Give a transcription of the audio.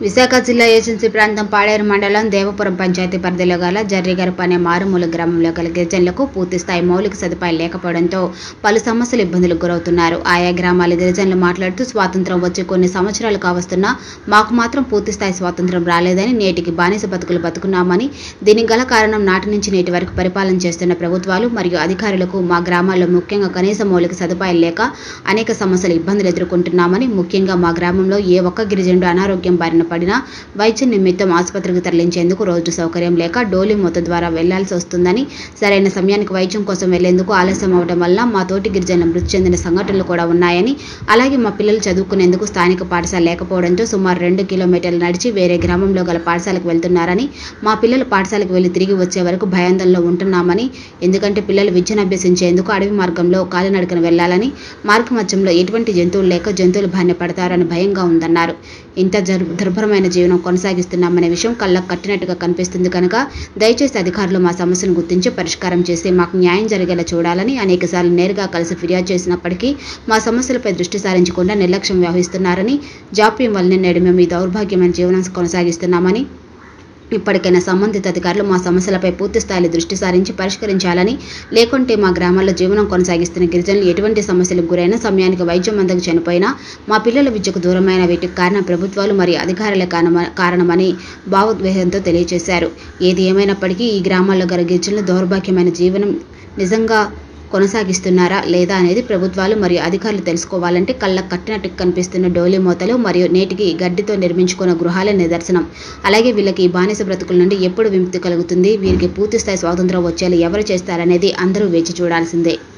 విశాఖ జిల్లా ఏజెన్సీ ప్రాంతం పాడేరు మండలం దేవపురం పంచాయతీ పరిధిలో గల జర్రిగరపు అనే మారుమూల గ్రామంలో గల గిరిజనులకు పూర్తిస్థాయి మౌలిక సదుపాయాలు లేకపోవడంతో పలు సమస్యలు ఇబ్బందులకు గురవుతున్నారు ఆయా గ్రామాల గిరిజనులు మాట్లాడుతూ స్వాతంత్రం వచ్చి కొన్ని సంవత్సరాలు కావస్తున్నా మాకు మాత్రం పూర్తిస్థాయి స్వాతంత్రం రాలేదని నేటికి బానిస బతుకులు బతుకున్నామని దీనికి గల కారణం నాటి నుంచి నేటి వరకు పరిపాలన చేస్తున్న ప్రభుత్వాలు మరియు అధికారులకు మా గ్రామాల్లో ముఖ్యంగా కనీస మౌలిక సదుపాయాలు లేక అనేక సమస్యలు ఇబ్బందులు ఎదుర్కొంటున్నామని ముఖ్యంగా మా గ్రామంలో ఏ ఒక్క గిరిజనుడు అనారోగ్యం బారిన పడినా వైద్య నిమిత్తం ఆసుపత్రికి తరలించేందుకు రోజు సౌకర్యం లేక డోలి మొత్త ద్వారా వెళ్లాల్సి వస్తుందని సరైన సమయానికి వైద్యం కోసం వెళ్లేందుకు ఆలస్యం అవడం వల్ల మా తోటి గిరిజనులు మృతి చెందిన సంఘటనలు కూడా ఉన్నాయని అలాగే మా పిల్లలు చదువుకునేందుకు స్థానిక పాఠశాల లేకపోవడంతో సుమారు రెండు కిలోమీటర్లు నడిచి వేరే గ్రామంలో గల పాఠశాలకు వెళ్తున్నారని మా పిల్లలు పాఠశాలకు వెళ్లి తిరిగి వచ్చే వరకు భయాందోళనలో ఉంటున్నామని ఎందుకంటే పిల్లలు విద్యను అభ్యసించేందుకు అడవి మార్గంలో కాలినడకన వెళ్లాలని మార్గమధ్యంలో ఎటువంటి జంతువులు లేక జంతువులు బారిన పడతారని భయంగా ఉందన్నారు ఇంత జర్ దుర్భరమైన జీవనం కొనసాగిస్తున్నామనే విషయం కళ్ళకు కట్టినట్టుగా కనిపిస్తుంది కనుక దయచేసి అధికారులు మా సమస్యను గుర్తించి పరిష్కారం చేసి మాకు న్యాయం జరిగేలా చూడాలని అనేకసార్లు నేరుగా కలిసి ఫిర్యాదు చేసినప్పటికీ మా సమస్యలపై దృష్టి సారించకుండా నిర్లక్ష్యం వ్యవహరిస్తున్నారని జాప్యం వల్లనే నేడు మేము ఈ దౌర్భాగ్యమైన జీవనం కొనసాగిస్తున్నామని ఇప్పటికైనా సంబంధిత అధికారులు మా సమస్యలపై పూర్తి స్థాయిలో దృష్టి సారించి పరిష్కరించాలని లేకుంటే మా గ్రామాల్లో జీవనం కొనసాగిస్తున్న గిరిజనులు ఎటువంటి సమస్యలకు గురైనా సమయానికి వైద్యం అందకు చనిపోయినా మా పిల్లల విద్యకు దూరమైన వీటికి కారణం ప్రభుత్వాలు మరియు అధికారులే కారణమ- కారణమని భావోద్వేగంతో తెలియజేశారు ఏది ఏమైనప్పటికీ ఈ గ్రామాల్లో గల గిరిజనులు దౌర్భాగ్యమైన జీవనం నిజంగా కొనసాగిస్తున్నారా లేదా అనేది ప్రభుత్వాలు మరియు అధికారులు తెలుసుకోవాలంటే కళ్ళకు కట్టినట్టు కనిపిస్తున్న డోలి మూతలు మరియు నేటికి గడ్డితో నిర్మించుకున్న గృహాలే నిదర్శనం అలాగే వీళ్ళకి ఈ బానిస బ్రతుకుల నుండి ఎప్పుడు విముక్తి కలుగుతుంది వీరికి పూర్తిస్థాయి స్వాతంత్రం వచ్చేలా ఎవరు చేస్తారనేది అందరూ వేచి చూడాల్సిందే